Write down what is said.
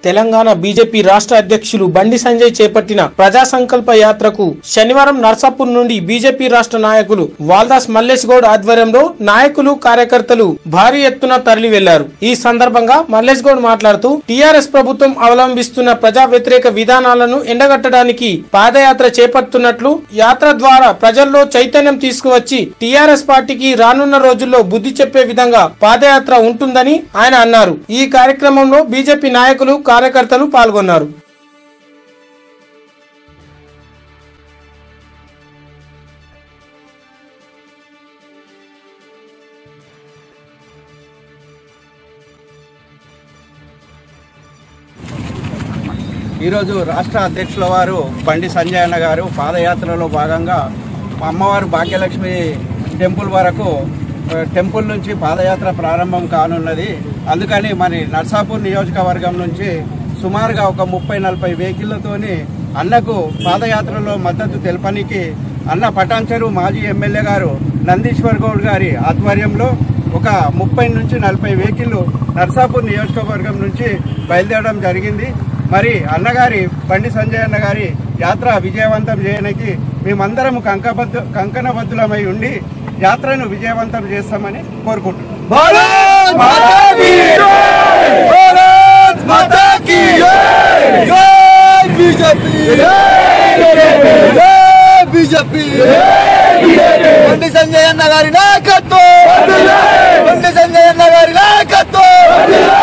Telangana BJP రాష్ట్ర అధ్యక్షులు బండి సంజయ్ చేపట్టిన ప్రజా సంకల్ప యాత్రకు శనివారం నర్సాపూర్ నుండి బీజేపీ రాష్ట్ర నాయకులు వాల్దాస్ మల్లేష్ గౌడ్ ఆధ్వర్యంలో నాయకులు కార్యకర్తలు భారీ ఎత్తున తరలి వెళ్లారు ఈ సందర్భంగా మల్లేష్ గౌడ్ మాట్లాడుతూ టీఆర్ఎస్ ప్రభుత్వం అవలంబిస్తున్న ప్రజా వ్యతిరేక విధానాలను ఎండగట్టడానికి పాదయాత్ర చేపడుతున్నట్లు యాత్ర ద్వారా ప్రజల్లో చైతన్యం తీసుకువచ్చి టీఆర్ఎస్ పార్టీకి రానున్న రోజుల్లో బుద్ధి చెప్పే విధంగా పాదయాత్ర ఉంటుందని ఆయన అన్నారు ఈ కార్యక్రమంలో బీజేపీ నాయకులు కార్యకర్తలు పాల్గొన్నారు ఈరోజు రాష్ట్ర అధ్యక్షుల వారు బండి సంజయ్ అన్న గారు పాదయాత్రలో భాగంగా అమ్మవారు భాగ్యలక్ష్మి టెంపుల్ వరకు ఆ, టెంపుల్ నుంచి పాదయాత్ర ప్రారంభం కానున్నది అందుకని మరి నర్సాపూర్ నియోజకవర్గం నుంచి సుమారుగా ఒక ముప్పై నలభై వెహికల్లతోని అన్నకు పాదయాత్రలో మద్దతు తెలపనికి అన్న పటాన్చెరు మాజీ ఎమ్మెల్యే గారు నందీశ్వర్ గౌడ్ గారి ఆధ్వర్యంలో ఒక ముప్పై నుంచి నలభై వెహికల్లు నర్సాపూర్ నియోజకవర్గం నుంచి బయలుదేరడం జరిగింది మరి అన్నగారి బండి సంజయ్ అన్న గారి యాత్ర విజయవంతం చేయడానికి మేమందరం కంకబద్ద కంకణబద్దులమై ఉండి యాత్రను విజయవంతం చేస్తామని కోరుకుంటున్నాం भारत माता की जय भारत माता की जय जय बीजेपी जय बीजेपी బండి సంజయ్ అన్న గారి నాయకత్వం బండి సంజయ్ అన్న గారి నాయకత్వం